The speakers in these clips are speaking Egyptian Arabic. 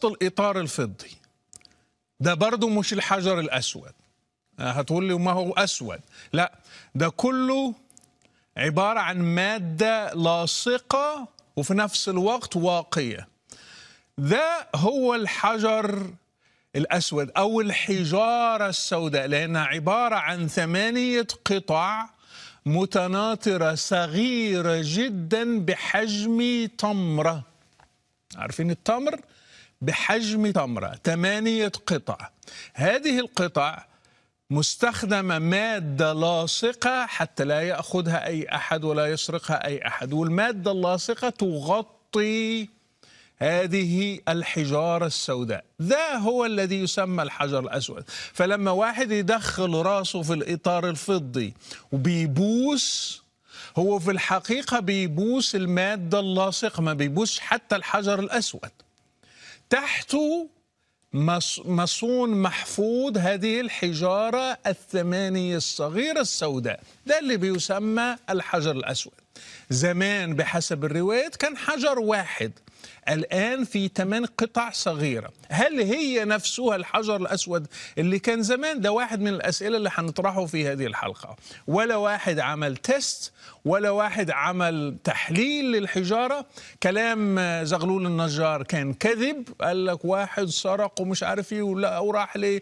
وسط الإطار الفضي ده برضو مش الحجر الأسود هتقول لي ما هو أسود لا ده كله عبارة عن مادة لاصقة وفي نفس الوقت واقية ده هو الحجر الأسود أو الحجارة السوداء لأنها عبارة عن ثمانية قطع متناثرة صغيرة جدا بحجم تمرة عارفين التمر بحجم تمرة ثمانية قطع هذه القطع مستخدمة مادة لاصقة حتى لا يأخذها أي أحد ولا يسرقها أي أحد والمادة اللاصقة تغطي هذه الحجارة السوداء ذا هو الذي يسمى الحجر الأسود فلما واحد يدخل راسه في الإطار الفضي وبيبوس هو في الحقيقة بيبوس المادة اللاصقة ما بيبوس حتى الحجر الأسود تحته مصون محفوظ هذه الحجارة الثمانية الصغيرة السوداء ده اللي بيسمى الحجر الأسود زمان بحسب الروايات كان حجر واحد الآن في ثمان قطع صغيرة هل هي نفسها الحجر الأسود اللي كان زمان ده واحد من الأسئلة اللي هنطرحه في هذه الحلقة ولا واحد عمل تيست ولا واحد عمل تحليل للحجارة كلام زغلول النجار كان كذب قال لك واحد سرق ومش عارف ايه ولا وراح ل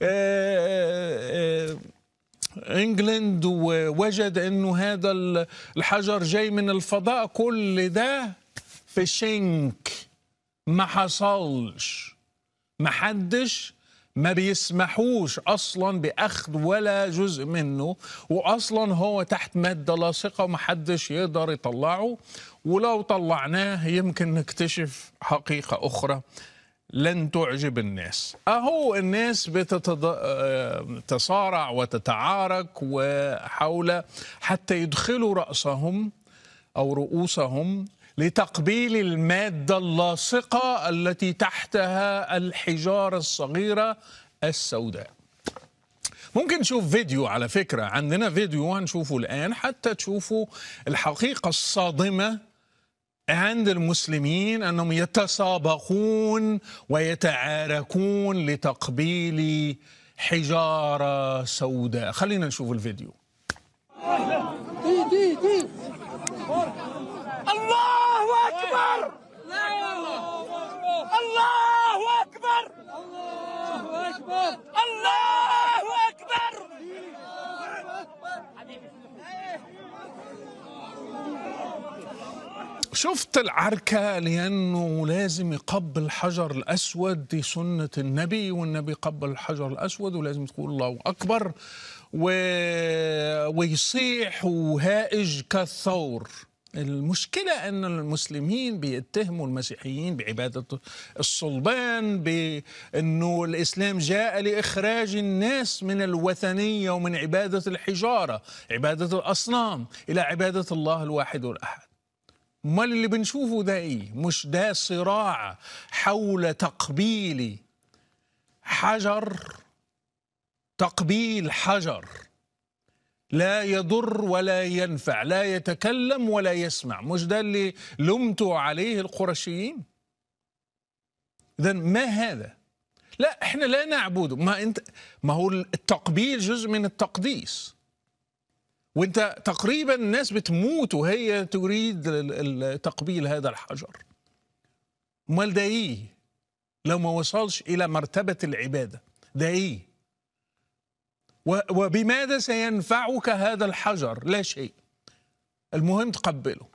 انجلند ووجد انه هذا الحجر جاي من الفضاء كل ده في شنك ما حصلش ما حدش ما بيسمحوش اصلا باخذ ولا جزء منه واصلا هو تحت ماده لاصقه وما حدش يقدر يطلعه ولو طلعناه يمكن نكتشف حقيقه اخرى لن تعجب الناس اهو الناس بتتصارع وتتعارك وحول حتى يدخلوا راسهم او رؤوسهم لتقبيل المادة اللاصقة التي تحتها الحجارة الصغيرة السوداء ممكن نشوف فيديو على فكرة عندنا فيديو هنشوفه الآن حتى تشوفوا الحقيقة الصادمة عند المسلمين أنهم يتسابقون ويتعاركون لتقبيل حجارة سوداء خلينا نشوف الفيديو دي دي دي الله اكبر الله اكبر الله اكبر الله اكبر شفت العركة لأنه لازم يقبل الحجر الأسود دي سنة النبي والنبي قبل الحجر الأسود ولازم تقول الله أكبر و... ويصيح وهائج كالثور المشكلة أن المسلمين بيتهموا المسيحيين بعبادة الصلبان بأنه الإسلام جاء لإخراج الناس من الوثنية ومن عبادة الحجارة عبادة الأصنام إلى عبادة الله الواحد والأحد امال اللي بنشوفه ده ايه مش ده صراع حول تقبيل حجر تقبيل حجر لا يضر ولا ينفع لا يتكلم ولا يسمع مش ده اللي لمتوا عليه القرشيين اذا ما هذا لا احنا لا نعبده ما انت ما هو التقبيل جزء من التقديس وانت تقريبا الناس بتموت وهي تريد تقبيل هذا الحجر امال ده ايه لو ما وصلش الى مرتبه العباده ده ايه وبماذا سينفعك هذا الحجر لا شيء المهم تقبله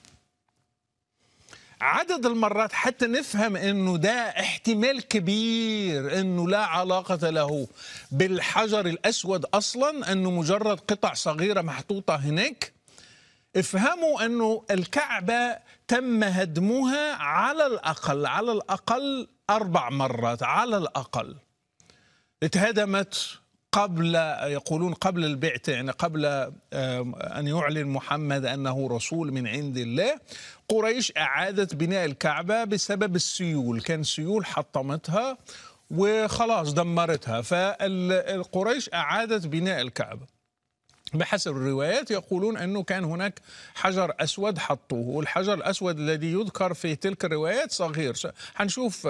عدد المرات حتى نفهم انه ده احتمال كبير انه لا علاقه له بالحجر الاسود اصلا انه مجرد قطع صغيره محطوطه هناك افهموا انه الكعبه تم هدمها على الاقل على الاقل اربع مرات على الاقل اتهدمت قبل يقولون قبل البعثة يعني قبل أن يعلن محمد أنه رسول من عند الله قريش أعادت بناء الكعبة بسبب السيول كان سيول حطمتها وخلاص دمرتها فالقريش أعادت بناء الكعبة بحسب الروايات يقولون أنه كان هناك حجر أسود حطوه والحجر الأسود الذي يذكر في تلك الروايات صغير هنشوف